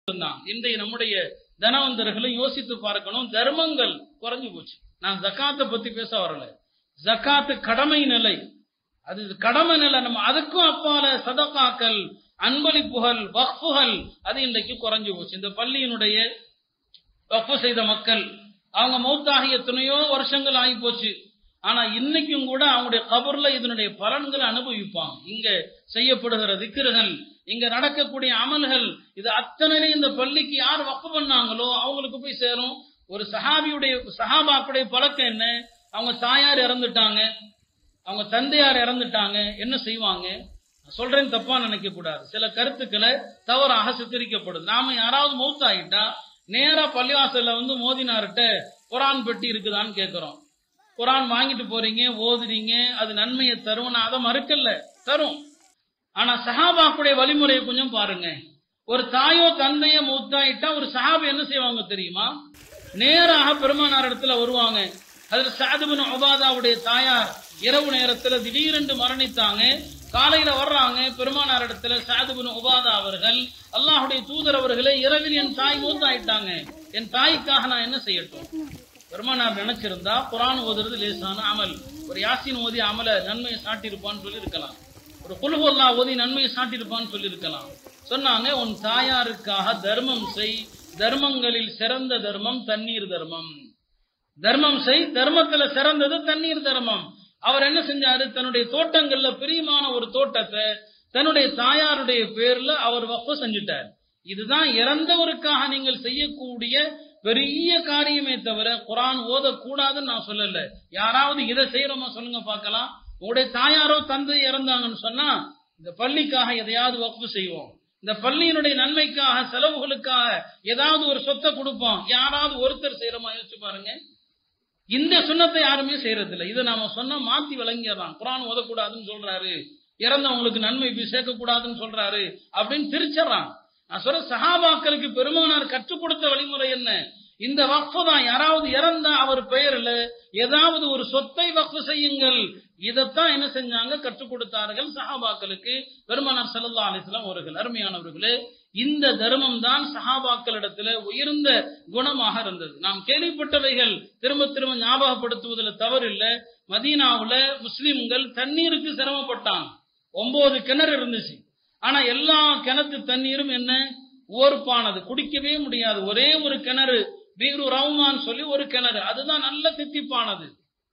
தான் இன்றைய நம்முடைய தனவந்தர்களும் யோசித்து பார்க்கணும் தர்மங்கள் குறைஞ்சு போச்சு நான் ஜக்காத்தை பத்தி பேச வரல ஜக்காத்து கடமை நிலை அது கடமை நிலை நம்ம அதுக்கும் அப்பால சதகாக்கள் அன்பளிப்புகள் வக்ஃபுகள் அது இன்றைக்கு குறைஞ்சு போச்சு இந்த பள்ளியினுடைய வக்ஃபு செய்த மக்கள் அவங்க மௌத்தாகிய எத்தனையோ வருஷங்கள் ஆகி போச்சு ஆனா இன்னைக்கும் கூட அவங்களுடைய கபர்ல இதனுடைய பலன்களை அனுபவிப்பாங்க இங்க செய்யப்படுகிற திக்கிர்கள் இங்க நடக்கக்கூடிய அமல்கள் இது அத்தனை இந்த பள்ளிக்கு யார் வக்கு பண்ணாங்களோ அவங்களுக்கு போய் சேரும் ஒரு சஹாபியுடைய சஹாபாக்குடைய பழக்கம் என்ன அவங்க தாயார் இறந்துட்டாங்க அவங்க தந்தையார் இறந்துட்டாங்க என்ன செய்வாங்க நான் சொல்றேன் தப்பா நினைக்க கூடாது சில கருத்துக்களை தவறாக சித்தரிக்கப்படுது நாம யாராவது மௌத்தாயிட்டா நேரா பள்ளிவாசல்ல வந்து மோதினார்கிட்ட குரான் பெட்டி இருக்குதான்னு கேட்கிறோம் குரான் வாங்கிட்டு போறீங்க ஓதுறீங்க அது நன்மையை தரும் நான் அதை மறுக்கல தரும் ஆனா சஹாபாக்குடைய வழிமுறையை கொஞ்சம் பாருங்க ஒரு தாயோ தந்தையோ மூத்தாயிட்டா ஒரு சஹாபி என்ன செய்வாங்க தெரியுமா நேராக பெருமானார் இடத்துல வருவாங்க அதுல சாதுபின் ஒபாதாவுடைய தாயார் இரவு நேரத்துல திடீரென்று மரணித்தாங்க காலையில வர்றாங்க பெருமானார் இடத்துல சாதுபின் உபாதா அவர்கள் அல்லாஹுடைய தூதர் அவர்களே இரவில் என் தாய் மூத்தாயிட்டாங்க என் தாய்க்காக நான் என்ன செய்யட்டும் பெருமானார் நினைச்சிருந்தா குரான் ஓதுறது லேசான அமல் ஒரு யாசின் ஓதி அமல நன்மையை சாட்டியிருப்பான்னு சொல்லி இருக்கலாம் ஒரு குல்ஹுல்லா ஓதி நன்மையை சாட்டியிருப்பான்னு சொல்லி இருக்கலாம் சொன்னாங்க உன் தாயாருக்காக தர்மம் செய் தர்மங்களில் சிறந்த தர்மம் தண்ணீர் தர்மம் தர்மம் செய் தர்மத்துல சிறந்தது தண்ணீர் தர்மம் அவர் என்ன செஞ்சாரு தன்னுடைய தோட்டங்கள்ல பிரியமான ஒரு தோட்டத்தை தன்னுடைய தாயாருடைய பேர்ல அவர் வப்பு செஞ்சுட்டார் இதுதான் இறந்தவருக்காக நீங்கள் செய்யக்கூடிய பெரிய காரியமே தவிர குரான் ஓதக்கூடாதுன்னு நான் சொல்லல யாராவது இதை செய்யறோமா சொல்லுங்க பார்க்கலாம் உங்களுடைய தாயாரோ தந்தை இறந்தாங்கன்னு சொன்னா இந்த பள்ளிக்காக எதையாவது வகுப்பு செய்வோம் இந்த பள்ளியினுடைய நன்மைக்காக செலவுகளுக்காக ஏதாவது ஒரு சொத்தை கொடுப்போம் யாராவது ஒருத்தர் செய்யறோமா யோசிச்சு பாருங்க இந்த சுண்ணத்தை யாருமே செய்யறது இல்லை இதை நாம சொன்னா மாத்தி விளங்கிடுறான் குரான் ஓதக்கூடாதுன்னு சொல்றாரு இறந்தவங்களுக்கு நன்மை போய் சேர்க்கக்கூடாதுன்னு சொல்றாரு அப்படின்னு திரிச்சிடறான் நான் சொல்ற சஹாபாக்களுக்கு பெருமானார் கற்றுக் கொடுத்த வழிமுறை என்ன இந்த வக்ஃபு தான் யாராவது இறந்தா அவர் பெயர்ல ஏதாவது ஒரு சொத்தை வக்ஃபு செய்யுங்கள் இதைத்தான் என்ன செஞ்சாங்க கற்றுக் கொடுத்தார்கள் சஹாபாக்களுக்கு பெருமானார் சல்லா அலிஸ்லாம் அவர்கள் அருமையானவர்களே இந்த தர்மம் தான் சஹாபாக்களிடத்துல உயர்ந்த குணமாக இருந்தது நாம் கேள்விப்பட்டவைகள் திரும்ப திரும்ப ஞாபகப்படுத்துவதில் தவறு இல்ல மதீனாவுல முஸ்லிம்கள் தண்ணீருக்கு சிரமப்பட்டாங்க ஒன்பது கிணறு இருந்துச்சு ஆனா எல்லா கிணத்து தண்ணீரும் என்ன ஓர்ப்பானது குடிக்கவே முடியாது ஒரே ஒரு கிணறு பீரு ரவுமான் சொல்லி ஒரு கிணறு அதுதான் நல்ல தித்திப்பானது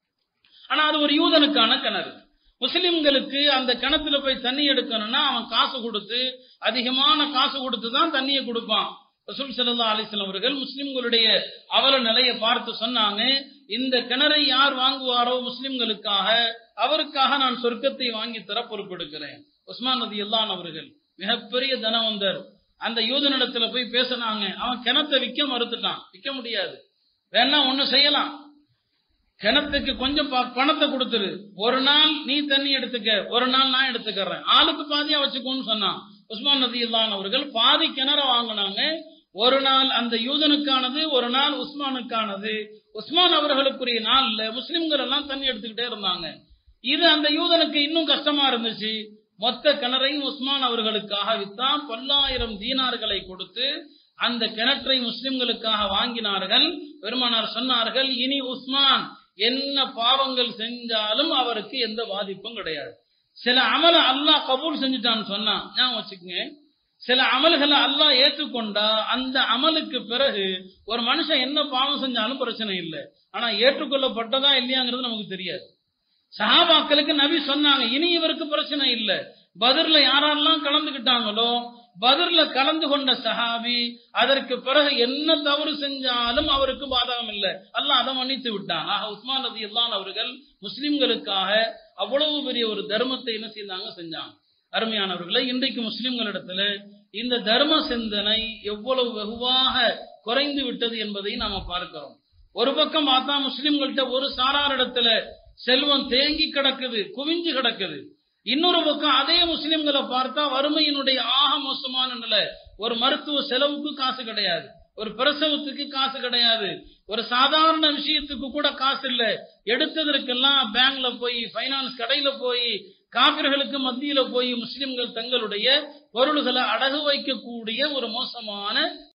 ஆனா அது ஒரு யூதனுக்கான கிணறு முஸ்லிம்களுக்கு அந்த கிணத்துல போய் தண்ணி எடுக்கணும்னா அவன் காசு கொடுத்து அதிகமான காசு கொடுத்து தான் தண்ணியை கொடுப்பான் ரசூல் சல்லா அலிஸ்லாம் அவர்கள் முஸ்லிம்களுடைய அவல நிலையை பார்த்து சொன்னாங்க இந்த கிணறை யார் வாங்குவாரோ முஸ்லிம்களுக்காக அவருக்காக நான் சொர்க்கத்தை வாங்கி தர பொறுப்பெடுக்கிறேன் உஸ்மான் நதி எல்லான் அவர்கள் மிகப்பெரிய தனவந்தர் அந்த யூதனிடத்துல போய் பேசினாங்க அவன் கிணத்தை விற்க மறுத்துட்டான் விற்க முடியாது வேணா ஒண்ணு செய்யலாம் கிணத்துக்கு கொஞ்சம் பணத்தை கொடுத்துரு ஒரு நாள் நீ தண்ணி எடுத்துக்க ஒரு நாள் நான் எடுத்துக்கிறேன் ஆளுக்கு பாதியா வச்சுக்கோன்னு சொன்னான் உஸ்மான் நதி இல்லான் அவர்கள் பாதி கிணற வாங்கினாங்க ஒரு நாள் அந்த யூதனுக்கானது ஒரு நாள் உஸ்மானுக்கானது உஸ்மான் அவர்களுக்குரிய நாள்ல முஸ்லிம்கள் எல்லாம் தண்ணி எடுத்துக்கிட்டே இருந்தாங்க இது அந்த யூதனுக்கு இன்னும் கஷ்டமா இருந்துச்சு மொத்த கிணறையும் உஸ்மான் அவர்களுக்காக வித்தான் பல்லாயிரம் தீனார்களை கொடுத்து அந்த கிணற்றை முஸ்லிம்களுக்காக வாங்கினார்கள் பெருமானார் சொன்னார்கள் இனி உஸ்மான் என்ன பாவங்கள் செஞ்சாலும் அவருக்கு எந்த பாதிப்பும் கிடையாது சில அமல அல்லாஹ் கபூல் செஞ்சுட்டான்னு சொன்னா ஞாபகம் வச்சுக்கோங்க சில அமல்களை அல்லாஹ் ஏற்றுக்கொண்டா அந்த அமலுக்கு பிறகு ஒரு மனுஷன் என்ன பாவம் செஞ்சாலும் பிரச்சனை இல்லை ஆனா ஏற்றுக்கொள்ளப்பட்டதா இல்லையாங்கிறது நமக்கு தெரியாது சஹாபாக்களுக்கு நபி சொன்னாங்க இனி இவருக்கு பிரச்சனை இல்லை பதிர்ல யாரெல்லாம் கலந்துகிட்டாங்களோ பதிர்ல கலந்து கொண்ட சஹாபி அதற்கு பிறகு என்ன தவறு செஞ்சாலும் அவருக்கு பாதகம் இல்லை அல்லாஹ் அதை மன்னித்து விட்டான் ஆக உஸ்மான் நதி அல்லான் அவர்கள் முஸ்லிம்களுக்காக அவ்வளவு பெரிய ஒரு தர்மத்தை என்ன செய்தாங்க செஞ்சாங்க அருமையானவர்களை இன்றைக்கு முஸ்லிம்களிடத்துல இந்த தர்ம சிந்தனை எவ்வளவு வெகுவாக குறைந்து விட்டது என்பதை நாம பார்க்கிறோம் ஒரு பக்கம் பார்த்தா முஸ்லிம்கள்ட்ட ஒரு சாராரிடத்துல செல்வம் தேங்கி கிடக்குது குவிஞ்சு கிடக்குது இன்னொரு பக்கம் அதே முஸ்லிம்களை பார்த்தா வறுமையினுடைய ஆக மோசமான நிலை ஒரு மருத்துவ செலவுக்கு காசு கிடையாது ஒரு பிரசவத்துக்கு காசு கிடையாது ஒரு சாதாரண விஷயத்துக்கு கூட காசு இல்ல எடுத்ததற்கெல்லாம் பேங்க்ல போய் பைனான்ஸ் கடையில போய் காபிர்களுக்கு மத்தியில போய் முஸ்லிம்கள் தங்களுடைய பொருள்களை அடகு வைக்கக்கூடிய ஒரு மோசமான